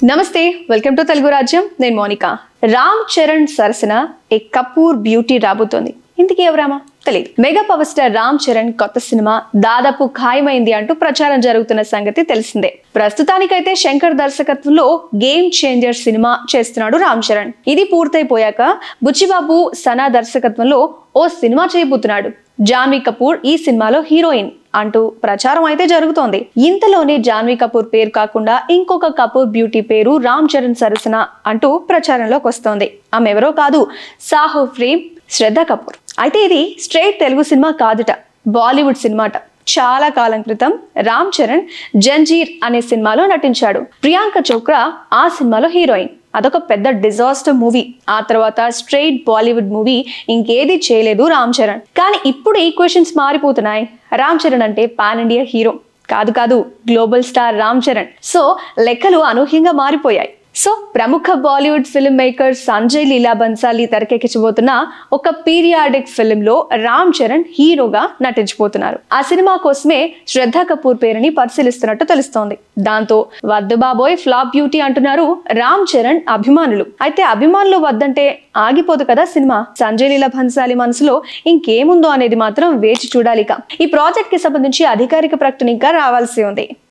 నమస్తే welcome to Telugu రాజ్యం నేను మోనిక రామ్ చరణ్ సరసన ఏ కపూర్ బ్యూటీ రాబోతోంది ఇంతకీ ఎవరామా తెలియదు mega power star Ram Charan కొత్త సినిమా దాదాపు ఖాయమైంది అంటూ ప్రచారం జరుగుతున్న సంగతి తెలిసిందే ప్రస్తుతానికైతే శంకర్ దర్శకత్వంలో గేమ్ చేంజర్ సినిమా చేస్తున్నాడు రామ్ చరణ్ ఇది పూర్తయిపోయాక బుచ్చిబాబు సనా దర్శకత్వంలో ఓ సినిమా చేయబోతున్నాడు జాన్వీ కపూర్ ఈ సినిమాలో హీరోయిన్ అంటూ ప్రచారం అయితే జరుగుతోంది ఇంతలోనే జాన్వీ కపూర్ పేరు కాకుండా ఇంకొక కపూర్ బ్యూటీ పేరు రామ్ చరణ్ సరసన అంటూ ప్రచారంలోకి వస్తోంది ఆమె ఎవరో కాదు సాహో ఫ్రేమ్ శ్రద్ధ కపూర్ అయితే ఇది స్ట్రైట్ తెలుగు సినిమా కాదుట బాలీవుడ్ సినిమాట చాలా కాలం క్రితం రామ్ చరణ్ జంజీర్ అనే సినిమాలో నటించాడు ప్రియాంక చోప్రా ఆ సినిమాలో హీరోయిన్ అదొక పెద్ద డిజాస్టర్ మూవీ ఆ తర్వాత స్ట్రైట్ బాలీవుడ్ మూవీ ఇంకేది చేయలేదు రామ్ చరణ్ కానీ ఇప్పుడు ఈక్వేషన్స్ మారిపోతున్నాయి రామ్ చరణ్ అంటే పాన్ ఇండియా హీరో కాదు కాదు global star Ram Charan so లెక్కలు అనూహ్యంగా మారిపోయాయి సో ప్రముఖ బాలీవుడ్ ఫిల్మ్ మేకర్ సంజయ్ లీలా బన్సాలి తెరకెక్కించబోతున్న ఒక పీరియాడిక్ ఫిల్మ్ లో రామ్ చరణ్ హీరోగా నటించబోతున్నారు ఆ సినిమా కోసమే శ్రద్ధ కపూర్ పేరుని పరిశీలిస్తున్నట్టు తెలుస్తోంది దాంతో వద్దు బాబోయ్ ఫ్లాప్ బ్యూటీ అంటున్నారు రామ్ చరణ్ అభిమానులు అయితే అభిమానులు వద్దంటే ఆగిపోదు కదా సినిమా సంజయ్ లీలా బన్సాలి మనసులో ఇంకేముందో అనేది మాత్రం వేచి చూడాలిక ఈ ప్రాజెక్ట్ కి సంబంధించి అధికారిక ప్రకటన ఇంకా రావాల్సి ఉంది